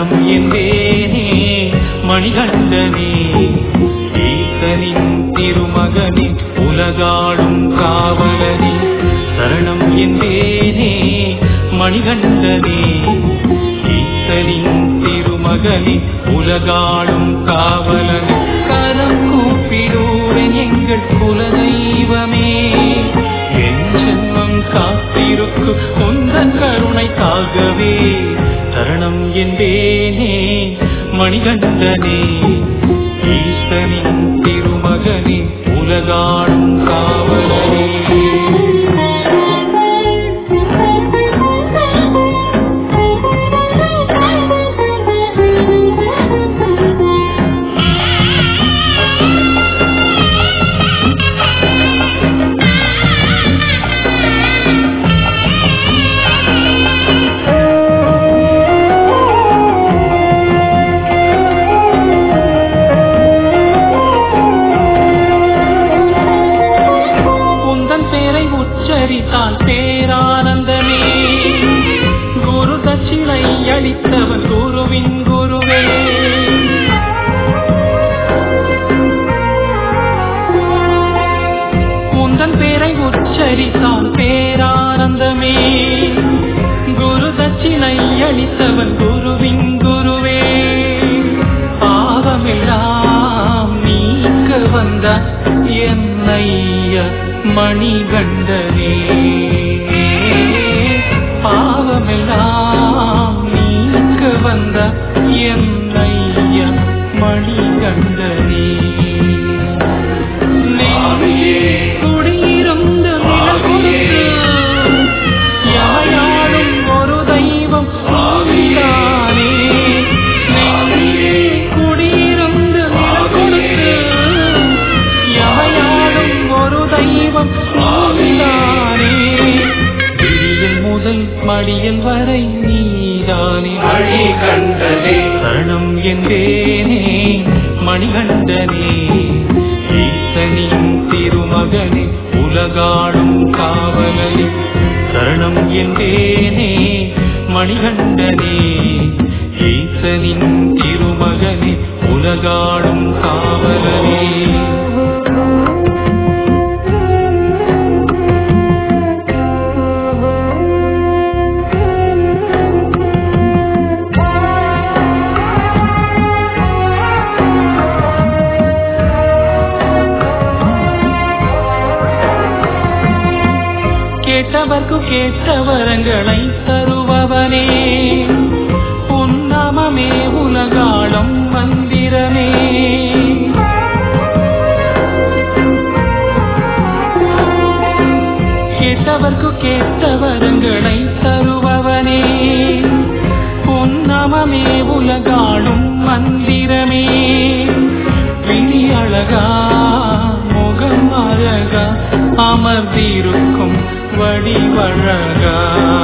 சரணம் என்றேனே மணிகண்டனே ஈசனின் திருமகனே உலகாடும் காவலனே சரணம் என்றேனே மணிகண்டனே ஈசனின் திருமகனே உலகாடும் காவலனே கரம் கூப்பிடுவேன் எங்கள் குலதெய்வமே என் ஜென்மம் காத்திருக்கு உந்தன் கருணைக்காகவே சரணம் என்பேனே மணிகண்டனே ஈசனின் திருமகனே உலகாடும் காவலனே உந்தன் பேரை உச்சரித்தால் பேரானந்தமே குரு தட்சிணை அளித்தவன் குருவின் குருவே உந்தன் பேரை உச்சரித்தால் பேரானந்தமே குரு தட்சிணை அளித்தவன் குருவின் குருவே பாவமெல்லாம் நீக்க வந்த என்னைய மணிகண்டனே பாவமெல்லாம் நீக்க வந்த என்னைய மணிகண்டனே நெஞ்சிலே குடியிருந்த நிழல் கொடுத்து யாயாடும் ஒரு தெய்வம் நீதானே. நெஞ்சிலே குடியிருந்த நிழல் கொடுத்து யாயாடும் ஒரு தெய்வம் நீதானே. விழியல் முதல் மடியல் வரை நீதானே மணிகண்டனே சரணம் என்றேனே மணிகண்டனே ஈசனின் திருமகனே உலகாடும் காவலனே சரணம் என்றேனே மணிகண்டனே ஈசனின் திருமகனே உலகாடும் காவலனே கேட்டவர்க்கு கேட்ட வரங்களை தருபவனே உன்னமமே உலகாடம் மந்திரமே கேட்டவர்க்கு கேட்ட வரங்களை தருபவனே உன்னமமே உலகாடும் மந்திரமே விழி அழகா முகம் அழகா அமர்ந்திருக்கும் வடிவழகா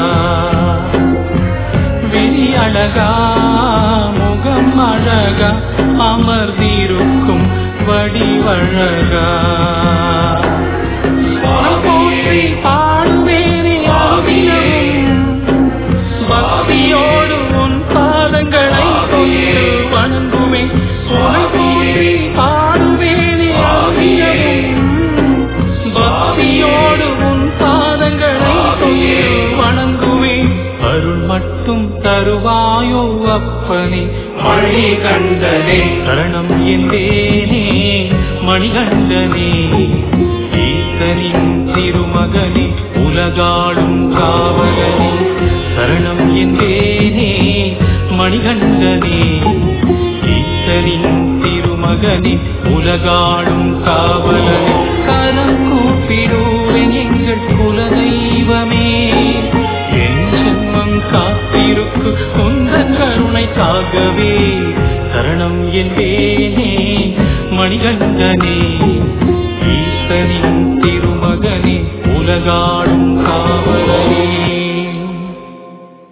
விழி அழகா முகம் அழகா அமர்ந்திருக்கும் வடிவழகா போற்றி பாடுவேனே ஆவினமும் பக்தியோடு உன் பாதங்களை கொண்டு வணங்குவேன் உனை போற்றி பாடுவேனே ஆவினமும் பக்தியோடு உன் பாதங்களை கொண்டு வணங்குவேன் அருள் மட்டும் தருவாயோ அப்பனே மணிகண்டனே சரணம் என்றேனே மணிகண்டனே ஈசனின் திருமகனே உலகாடும் காவலனே சரணம் என்றேனே மணிகண்டனே ஈசனின் திருமகனே உலகாடும் காவலனே கரம் கூப்பிடுவேன் எங்கள் குலதெய்வமே என் ஜென்மம் காத்திருக்கு உந்தன் கருணைக்காகவே சரணம் என்பேனே மணிகண்டனே ஈசனின் திருமகனே உலகாடும் காவலனே